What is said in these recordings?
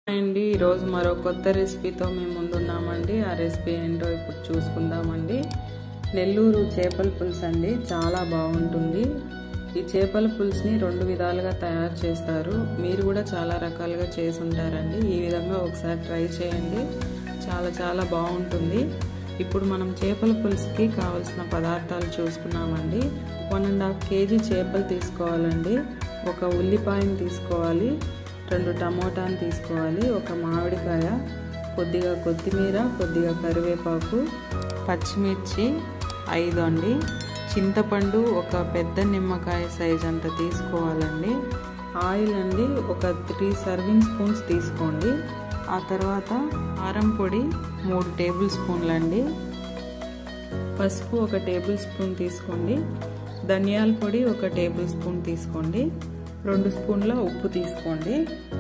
అండి ఈరోజు మరో కొత్త రెసిపీతో మేము ముందున్నామండి ఆ రెసిపీ ఏంటో ఇప్పుడు చూసుకుందామండి నెల్లూరు చేపల పులుసు అండి చాలా బాగుంటుంది ఈ చేపల పులుసుని రెండు విధాలుగా తయారు చేస్తారు మీరు కూడా చాలా రకాలుగా చేసి ఉంటారండి ఈ విధంగా ఒకసారి ట్రై చేయండి చాలా చాలా బాగుంటుంది ఇప్పుడు మనం చేపల పులుసుకి కావలసిన పదార్థాలు చూసుకున్నామండి వన్ అండ్ హాఫ్ కేజీ చేపలు తీసుకోవాలండి ఒక ఉల్లిపాయను తీసుకోవాలి రెండు టమోటాను తీసుకోవాలి ఒక మామిడికాయ కొద్దిగా కొత్తిమీర కొద్దిగా కరివేపాకు పచ్చిమిర్చి ఐదు అండి చింతపండు ఒక పెద్ద నిమ్మకాయ సైజ్ అంత తీసుకోవాలండి ఆయిల్ అండి ఒక త్రీ సర్వింగ్ స్పూన్స్ తీసుకోండి ఆ తర్వాత కారం పొడి మూడు టేబుల్ స్పూన్లండి పసుపు ఒక టేబుల్ స్పూన్ తీసుకోండి ధనియాల పొడి ఒక టేబుల్ స్పూన్ తీసుకోండి రెండు స్పూన్ల ఉప్పు తీసుకోండి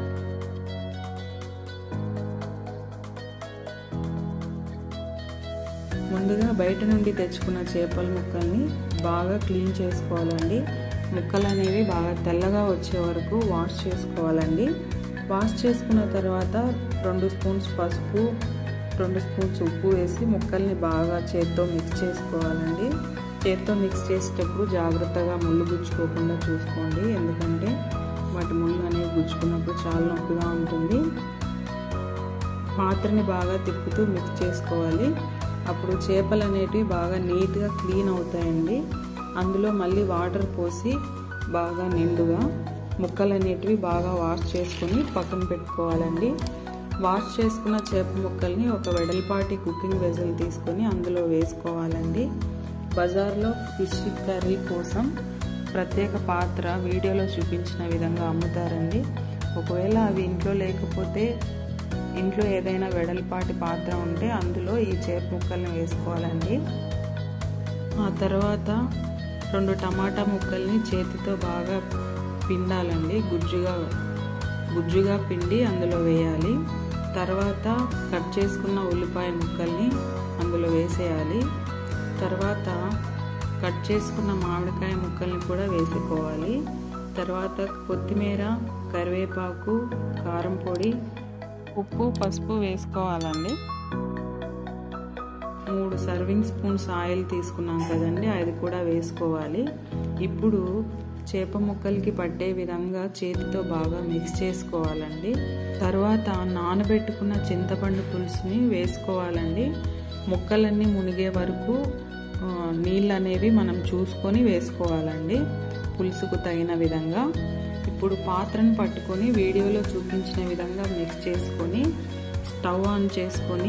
ముందుగా బయట నుండి తెచ్చుకున్న చేపల ముక్కల్ని బాగా క్లీన్ చేసుకోవాలండి ముక్కలు అనేవి బాగా తెల్లగా వచ్చే వరకు వాష్ చేసుకోవాలండి వాష్ చేసుకున్న తర్వాత రెండు స్పూన్స్ పసుపు రెండు స్పూన్స్ ఉప్పు వేసి ముక్కల్ని బాగా చేత్తో మిక్స్ చేసుకోవాలండి చేత్తో మిక్స్ చేసేటప్పుడు జాగ్రత్తగా ముళ్ళు గుచ్చుకోకుండా చూసుకోండి ఎందుకంటే వాటి ముళ్ళు అనేవి గుచ్చుకున్నప్పుడు చాలా నొప్పిగా ఉంటుంది పాత్రని బాగా తిప్పుతూ మిక్స్ చేసుకోవాలి అప్పుడు చేపలు అనేటివి బాగా నీట్గా క్లీన్ అవుతాయండి అందులో మళ్ళీ వాటర్ పోసి బాగా నిండుగా ముక్కలు అనేటివి బాగా వాష్ చేసుకొని పక్కన పెట్టుకోవాలండి వాష్ చేసుకున్న చేప ముక్కల్ని ఒక వెడల్పాటి కుకింగ్ వెజల్ తీసుకొని అందులో వేసుకోవాలండి బజార్లో ఫిష్ కర్రీ కోసం ప్రత్యేక పాత్ర వీడియోలో చూపించిన విధంగా అమ్ముతారండి ఒకవేళ అవి ఇంట్లో లేకపోతే ఇంట్లో ఏదైనా వెడల్పాటి పాత్ర ఉంటే అందులో ఈ చేప ముక్కల్ని వేసుకోవాలండి ఆ తర్వాత రెండు టమాటా ముక్కల్ని చేతితో బాగా పిండాలండి గుజ్జుగా గుజ్జుగా పిండి అందులో వేయాలి తర్వాత కట్ చేసుకున్న ఉల్లిపాయ ముక్కల్ని అందులో వేసేయాలి తర్వాత కట్ చేసుకున్న మామిడికాయ ముక్కల్ని కూడా వేసుకోవాలి తర్వాత కొత్తిమీర కరివేపాకు కారం పొడి ఉప్పు పసుపు వేసుకోవాలండి మూడు సర్వింగ్ స్పూన్స్ ఆయిల్ తీసుకున్నాం కదండి అది కూడా వేసుకోవాలి ఇప్పుడు చేప ముక్కలకి పట్టే విధంగా చేతితో బాగా మిక్స్ చేసుకోవాలండి తర్వాత నానబెట్టుకున్న చింతపండు పులుసుని వేసుకోవాలండి ముక్కలన్నీ మునిగే వరకు నీళ్ళు అనేవి మనం చూసుకొని వేసుకోవాలండి పులుసుకు తగిన విధంగా ఇప్పుడు పాత్రను పట్టుకొని వీడియోలో చూపించిన విధంగా మిక్స్ చేసుకొని స్టవ్ ఆన్ చేసుకొని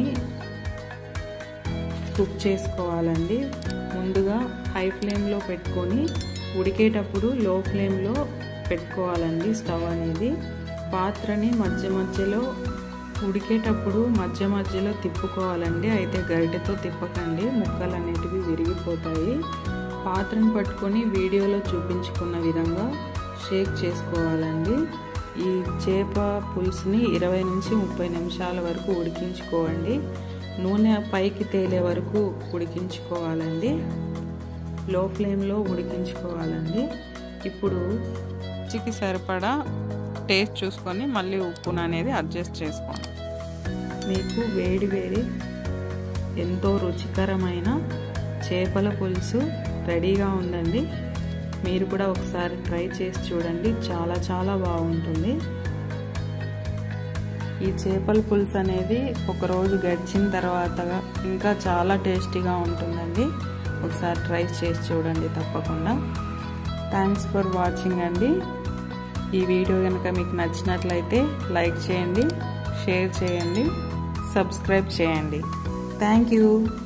కుక్ చేసుకోవాలండి ముందుగా హై ఫ్లేమ్లో పెట్టుకొని ఉడికేటప్పుడు లో ఫ్లేమ్లో పెట్టుకోవాలండి స్టవ్ అనేది పాత్రని మధ్య మధ్యలో ఉడికేటప్పుడు మధ్య మధ్యలో తిప్పుకోవాలండి అయితే గరిటెతో తిప్పకండి ముక్కలు అనేటివి విరిగిపోతాయి పాత్రను పట్టుకొని వీడియోలో చూపించుకున్న విధంగా షేక్ చేసుకోవాలండి ఈ చేప పులుసుని ఇరవై నుంచి ముప్పై నిమిషాల వరకు ఉడికించుకోవండి నూనె పైకి తేలే వరకు ఉడికించుకోవాలండి లో ఫ్లేమ్లో ఉడికించుకోవాలండి ఇప్పుడు రుచికి సరిపడా టేస్ట్ చూసుకొని మళ్ళీ ఉప్పును అనేది అడ్జస్ట్ చేసుకోండి మీకు వేడి వేడి ఎంతో రుచికరమైన చేపల పులుసు రెడీగా ఉందండి మీరు కూడా ఒకసారి ట్రై చేసి చూడండి చాలా చాలా బాగుంటుంది ఈ చేపల పులుసు అనేది ఒకరోజు గడిచిన తర్వాత ఇంకా చాలా టేస్టీగా ఉంటుందండి ఒకసారి ట్రై చేసి చూడండి తప్పకుండా థ్యాంక్స్ ఫర్ వాచింగ్ అండి ఈ వీడియో కనుక మీకు నచ్చినట్లయితే లైక్ చేయండి షేర్ చేయండి సబ్స్క్రైబ్ చేయండి థ్యాంక్ యూ